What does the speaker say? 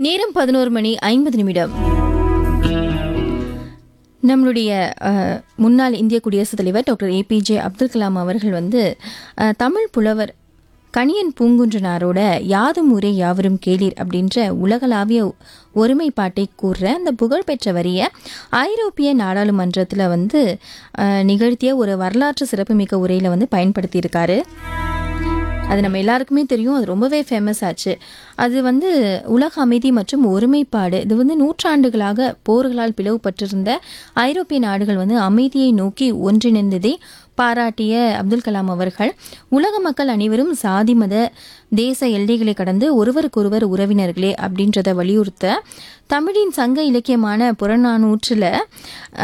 நேரம் பதினோரு மணி ஐம்பது நிமிடம் நம்மளுடைய அஹ், முன்னாள் இந்திய குடியரசுத் தலைவர் டாக்டர் ஏபிஜே அப்துல் கலாம் அவர்கள் வந்து அஹ், தமிழ் புலவர் கணியன் பூங்குன்றனாரோட யாதும் ஊரே யாவரும் கேளீர் அப்படின்ற உலகளாவிய ஒருமைப்பாட்டை கூறுற அந்த புகழ்பெற்ற வரியை ஐரோப்பிய நாடாளுமன்றத்தில் வந்து அஹ், நிகழ்த்திய ஒரு வரலாற்று சிறப்புமிக்க உரையில் வந்து பயன்படுத்தியிருக்காரு அது நம்ம எல்லாருக்குமே தெரியும் அது ரொம்பவே ஃபேமஸ் ஆச்சு அது வந்து உலக அமைதி மற்றும் ஒருமைப்பாடு இது வந்து நூற்றாண்டுகளாக போர்களால் பிளவுபட்டிருந்த ஐரோப்பிய நாடுகள் வந்து அமைதியை நோக்கி ஒன்றிணைந்ததை பாராட்டிய அப்துல் கலாம் அவர்கள் உலக மக்கள் அனைவரும் சாதி மத தேச எல்லைகளை கடந்து ஒருவருக்கொருவர் உறவினர்களே அப்படின்றத வலியுறுத்த தமிழின் சங்க இலக்கியமான புறநானூற்றில்